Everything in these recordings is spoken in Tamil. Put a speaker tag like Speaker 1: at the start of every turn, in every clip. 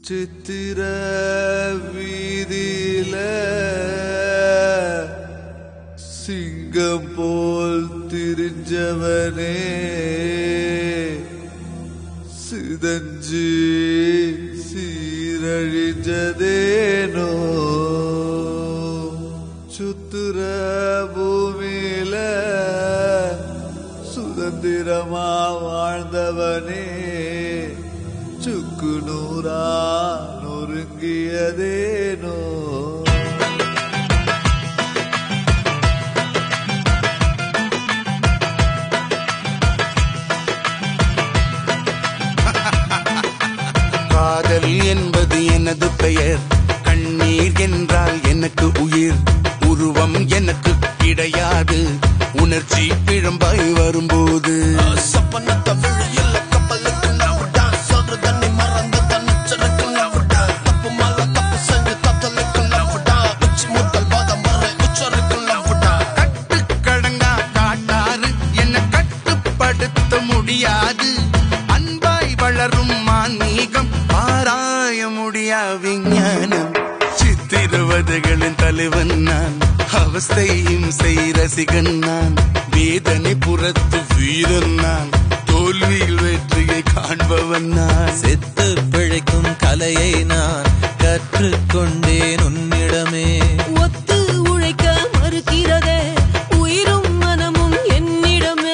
Speaker 1: சித்திர வீதியில சிங்கம் போல் திரிஞ்சவனே சிதஞ்சு சீரழிஞ்சதேனோ சுத்துற பூமியில சுதந்திரமா வாழ்ந்தவனே சுக்கு நூறா நொறுங்கியதேனோ
Speaker 2: காதல் என்பது எனது பெயர் கண்ணீர் என்றால் எனக்கு உயிர் உருவம் எனக்கு கிடையாது உணர்ச்சி பிழம்பாய் வரும்போது
Speaker 3: சப்பனத்த விழியில கப்பலுக்கு நவுடா சொல்ற தண்ணி மறந்த தன்னிச்சலுக்கு நவுடா தப்பு மேல தப்பு செஞ்சு தத்தலுக்கு நவுடா உச்சி முட்டல் பாதம் வரை உச்சருக்கு நவுடா
Speaker 2: கட்டுக்கடங்கா காட்டாறு என்ன கட்டுப்படுத்த முடியாது அன்பாய் வளரும் மான்மீகம் ஆராய முடியா விஞ்ஞானம் சித்திரவதைகளின் தலைவன் நான் அவஸ்தையும் செய் ரசிகன் நான் வேதனை புறத்து வீரன் நான் தோல்வியில் வெற்றியை காண்பவன் நான்
Speaker 4: செத்து பிழைக்கும் கலையை நான் கற்றுக்கொண்டேன் உன்னிடமே
Speaker 5: ஒத்து உழைக்க மறுக்கிறதே உயிரும் மனமும் என்னிடமே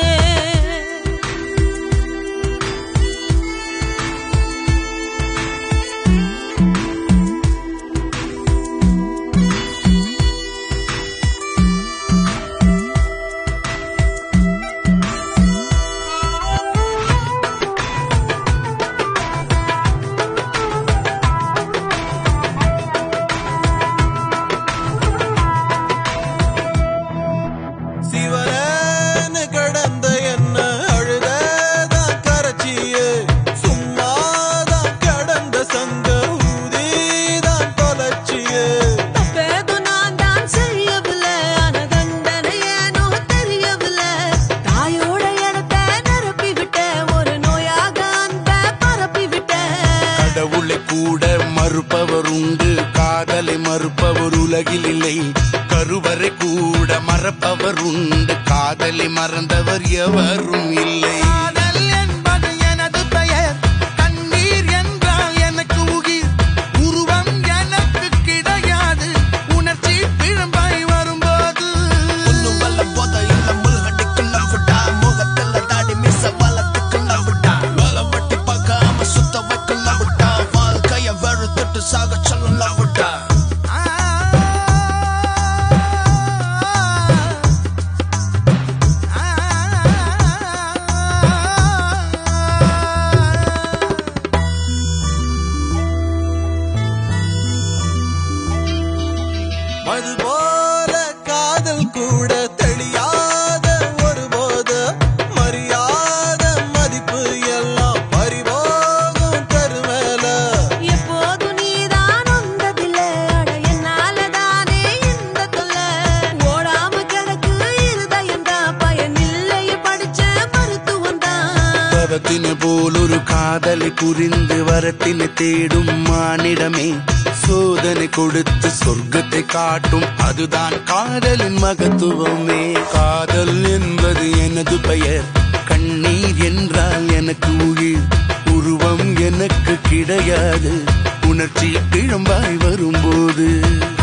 Speaker 4: சிவனேன்னு கடந்த என்ன அழுததான் கரைச்சியே சும்மாதான் கடந்த சங்க ஊதிதான் தொலைச்சியே
Speaker 5: தப்பேதும் நான் தான் செய்யவில்லை ஆன தண்டனை ஏனோ தெரியவில்லை தாயோட இடத்தை நிரப்பி விட்டேன் ஒரு நோயாக அன்பை பரப்பி விட்டேன்
Speaker 2: கடவுளை கூட மறுப்பவர் உண்டு காதலை மறுப்பவர் உலகில் இல்லை கருவறை கூட மறப்பவர் உண்டு காதலை மறந்தவர் எவரும் இல்லை காதல் என்பது எனது பெயர் கண்ணீர் என்றால் எனக்கு உயிர் உருவம் எனக்கு கிடையாது உணர்ச்சி பிழம்பாய் வரும்போது
Speaker 3: ஒண்ணும் வல்ல போத இல்ல முள்கடிக்கு நவுடா முகத்துல தாடி மிச வளத்துக்கு நவுடா வேலை வட்டி பார்க்காம சுத்த வைக்க நவுடா வாழ்க்கைய வெறுத்துட்டு சாக சொல்ல நவுடா
Speaker 4: மது போல காதல் கூட தெளியாத ஒரு போத மரியாத மதிப்பு எல்லாம் பறிபோகும் கருமேல
Speaker 5: எப்போதும் நீதான் வந்ததில்லை அட என்னால தானே இந்த தொல்லை ஓடாம கிடக்கு இருதயம் தான் பயனில்லை படிச்ச மருத்துவம் தான்
Speaker 2: பரத்தின போல் ஒரு காதலை புரிந்து வரத்தினை தேடும் மானிடமே சோதனை கொடுத்து சொர்க்கத்தை காட்டும் அதுதான் காதலின் மகத்துவமே காதல் என்பது எனது பெயர் கண்ணீர் என்றால் எனக்கு உயிர் உருவம் எனக்கு கிடையாது உணர்ச்சி பிழம்பாய் வரும்போது